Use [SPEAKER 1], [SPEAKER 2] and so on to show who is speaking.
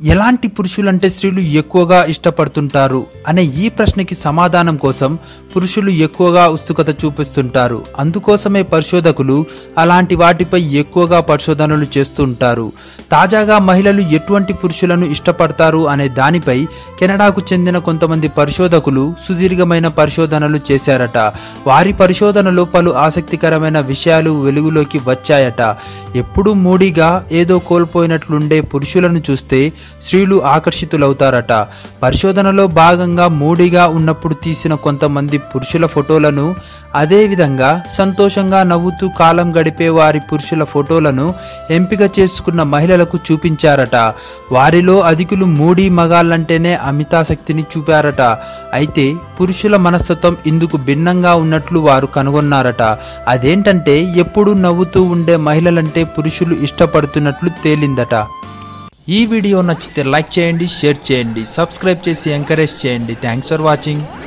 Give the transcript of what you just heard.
[SPEAKER 1] ఎలాంటి పురుషులంటే స్త్రీలు ఎక్కువగా ఇష్టపడుతుంటారు అనే ఈ ప్రశ్నకి సమాధానం కోసం పురుషులు ఎక్కువగా ఉత్సుకత చూపిస్తుంటారు అందుకోసమే పరిశోధకులు అలాంటి వాటిపై ఎక్కువగా పరిశోధనలు చేస్తుంటారు తాజాగా మహిళలు ఎటువంటి పురుషులను ఇష్టపడతారు అనే దానిపై కెనడాకు చెందిన కొంతమంది పరిశోధకులు సుదీర్ఘమైన పరిశోధనలు చేశారట వారి పరిశోధనలో పలు ఆసక్తికరమైన విషయాలు వెలుగులోకి వచ్చాయట ఎప్పుడూ మూడీగా ఏదో కోల్పోయినట్లుండే పురుషులను చూస్తే స్త్రీలు ఆకర్షితులవుతారట పరిశోధనలో భాగంగా మూడీగా ఉన్నప్పుడు తీసిన కొంతమంది పురుషుల ఫోటోలను అదేవిధంగా సంతోషంగా నవ్వుతూ కాలం గడిపే వారి పురుషుల ఫోటోలను ఎంపిక చేసుకున్న మహిళలకు చూపించారట వారిలో అధికులు మూడీ మగాళ్ళంటేనే అమితాసక్తిని చూపారట అయితే పురుషుల మనస్తత్వం ఇందుకు భిన్నంగా ఉన్నట్లు వారు కనుగొన్నారట అదేంటంటే ఎప్పుడూ నవ్వుతూ ఉండే మహిళలంటే పురుషులు ఇష్టపడుతున్నట్లు తేలిందట ఈ వీడియో నచ్చితే లైక్ చేయండి షేర్ చేయండి సబ్స్క్రైబ్ చేసి ఎంకరేజ్ చేయండి థ్యాంక్స్ ఫర్ వాచింగ్